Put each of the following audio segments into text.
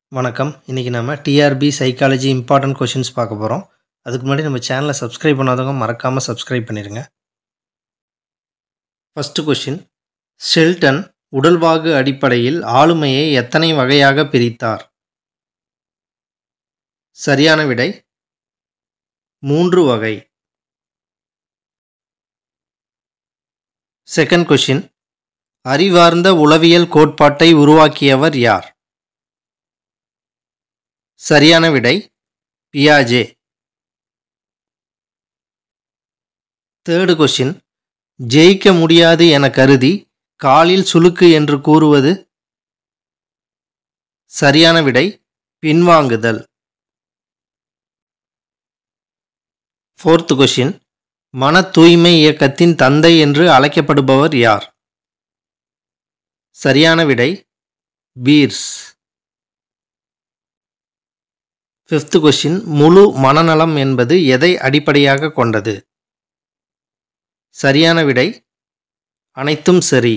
வணக்கம் இன்றைக்கி நம்ம டிஆர்பி சைக்காலஜி இம்பார்ட்டன்ட் கொஷின்ஸ் பார்க்க போகிறோம் அதுக்கு முன்னாடி நம்ம சேனலை சப்ஸ்கிரைப் பண்ணாதவங்க மறக்காமல் சப்ஸ்கிரைப் பண்ணிடுங்க ஃபஸ்ட்டு கொஷின் ஷெல்டன் உடல்வாகு அடிப்படையில் ஆளுமையை எத்தனை வகையாக பிரித்தார் சரியான விடை மூன்று வகை செகண்ட் கொஷின் அறிவார்ந்த உளவியல் கோட்பாட்டை உருவாக்கியவர் யார் சரியான விடை பியாஜே தேர்டு கொஷின் ஜெயிக்க முடியாது என கருதி காலில் சுளுக்கு என்று கூறுவது சரியான விடை பின்வாங்குதல் ஃபோர்த் கொஷின் மன தூய்மை இயக்கத்தின் தந்தை என்று அழைக்கப்படுபவர் யார் சரியான விடை பீர்ஸ் ஃபிஃப்த் கொஷின் முழு மனநலம் என்பது எதை அடிப்படையாக கொண்டது சரியான விடை அனைத்தும் சரி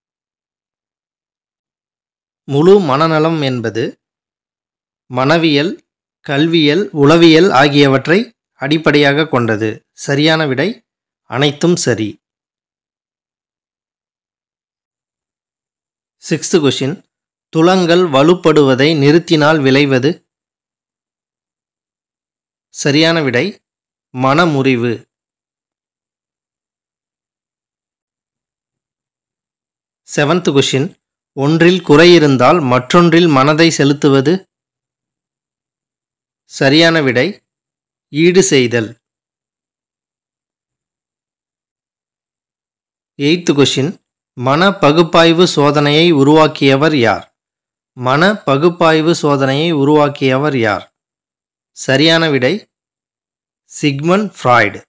முழு மனநலம் என்பது மனவியல் கல்வியல் உளவியல் ஆகியவற்றை அடிப்படையாக கொண்டது சரியான விடை அனைத்தும் சரி சிக்ஸ்த் கொஷின் துலங்கள் வலுப்படுவதை நிறுத்தினால் விளைவது சரியான விடை மனமுறிவு செவன்த் கொஷின் ஒன்றில் குறை இருந்தால் மற்றொன்றில் மனதை செலுத்துவது சரியான விடை ஈடு செய்தல் எய்த்து கொஷின் மன பகுப்பாய்வு சோதனையை உருவாக்கியவர் யார் மன பகுப்பாய்வு சோதனையை உருவாக்கியவர் யார் சரியான விடை சிக்மன் ஃப்ராய்டு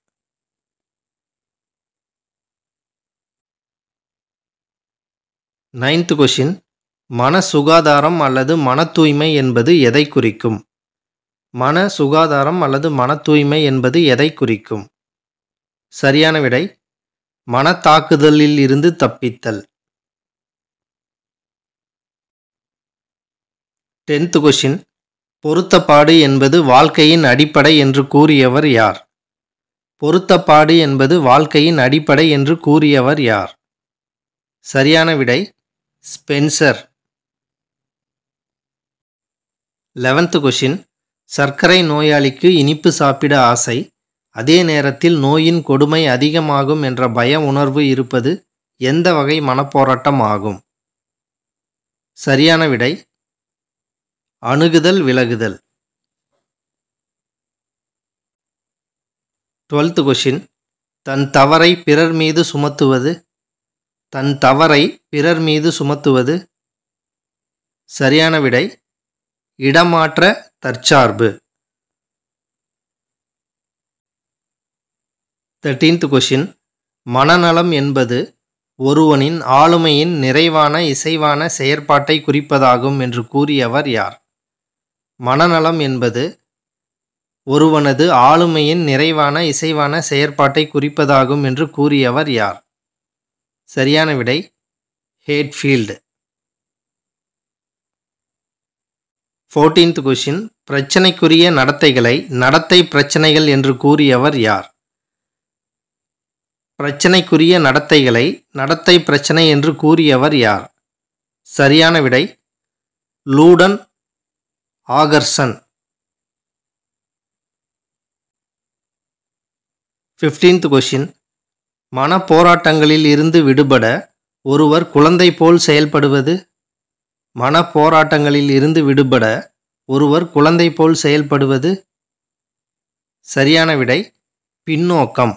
நைன்த் கொஷின் மன சுகாதாரம் அல்லது மன தூய்மை என்பது எதை குறிக்கும் மன சுகாதாரம் அல்லது மன தூய்மை என்பது எதை குறிக்கும் சரியான விடை மனத்தாக்குதலில் இருந்து தப்பித்தல் டென்த் கொஷின் பொருத்தப்பாடு என்பது வாழ்க்கையின் அடிப்படை என்று கூறியவர் யார் பொருத்தப்பாடு என்பது வாழ்க்கையின் அடிப்படை என்று கூறியவர் யார் சரியான விடை ஸ்பென்சர் லெவன்த் கொஷின் சர்க்கரை நோயாளிக்கு இனிப்பு சாப்பிட ஆசை அதே நேரத்தில் நோயின் கொடுமை அதிகமாகும் என்ற பய உணர்வு இருப்பது எந்த வகை மனப்போராட்டம் ஆகும் சரியான விடை அணுகுதல் விலகுதல் டுவெல்த் கொஷின் தன் தவறை பிறர் மீது சுமத்துவது தன் தவறை பிறர் மீது சுமத்துவது சரியான விடை இடமாற்ற தற்சார்பு தேர்டீன்த் கொஷின் மனநலம் என்பது ஒருவனின் ஆளுமையின் நிறைவான இசைவான செயற்பாட்டை குறிப்பதாகும் என்று கூறியவர் யார் மனநலம் என்பது ஒருவனது ஆளுமையின் நிறைவான இசைவான செயற்பாட்டை குறிப்பதாகும் என்று கூறியவர் யார் சரியான விடை ஹேட்ஃபீல்டு ஃபோர்டீன்த் கொஷின் பிரச்சனைக்குரிய நடத்தைகளை நடத்தை பிரச்சனைகள் என்று கூறியவர் யார் பிரச்சனைக்குரிய நடத்தைகளை நடத்தை பிரச்சனை என்று கூறியவர் யார் சரியான விடை லூடன் ஆகர்சன் ஃபிஃப்டீன்த் கொஷின் மன போராட்டங்களில் இருந்து விடுபட ஒருவர் குழந்தை போல் செயல்படுவது மன போராட்டங்களில் இருந்து விடுபட ஒருவர் குழந்தை போல் செயல்படுவது சரியான விடை பின்னோக்கம்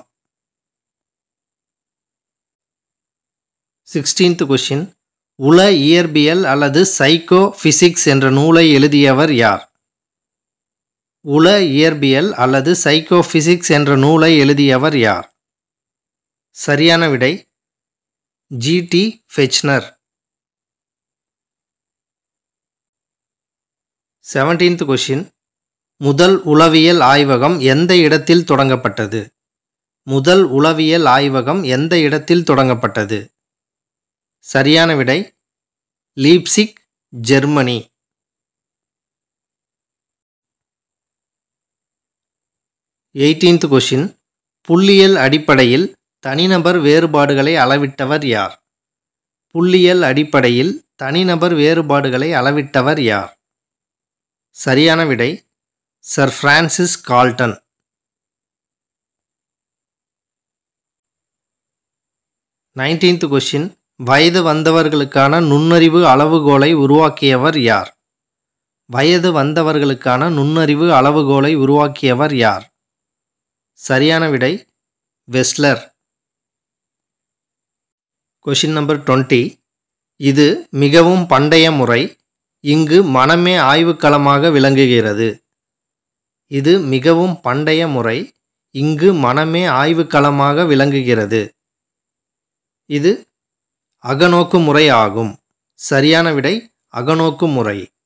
சிக்ஸ்டீன்த் கொஷின் உள இயற்பியல் அல்லது சைக்கோ பிசிக்ஸ் என்ற நூலை எழுதியவர் யார் உள இயற்பியல் அல்லது சைக்கோ பிசிக்ஸ் என்ற நூலை எழுதியவர் யார் சரியான விடை ஜிடி ஃபெச்னர் செவன்டீன்த் கொஷின் முதல் உளவியல் ஆய்வகம் எந்த இடத்தில் தொடங்கப்பட்டது முதல் உளவியல் ஆய்வகம் எந்த இடத்தில் தொடங்கப்பட்டது சரியான விடை லீப்சிக் ஜெர்மனி எயிட்டீன்த் கொஷின் புள்ளியியல் அடிப்படையில் தனிநபர் வேறுபாடுகளை அளவிட்டவர் யார் புள்ளியியல் அடிப்படையில் தனிநபர் வேறுபாடுகளை அளவிட்டவர் யார் சரியான விடை சர் பிரான்சிஸ் கால்டன் நைன்டீன்த் கொஷின் வயது வந்தவர்களுக்கான நுண்ணறிவு அளவுகோலை உருவாக்கியவர் யார் வயது வந்தவர்களுக்கான நுண்ணறிவு அளவுகோலை உருவாக்கியவர் யார் சரியான விடை வெஸ்லர் கொஷின் நம்பர் டுவெண்ட்டி இது மிகவும் பண்டைய முறை இங்கு மனமே ஆய்வுக்களமாக விளங்குகிறது இது மிகவும் பண்டைய முறை இங்கு மனமே ஆய்வுக்களமாக விளங்குகிறது இது அகநோக்கு முறை ஆகும் சரியான விடை அகநோக்கு முறை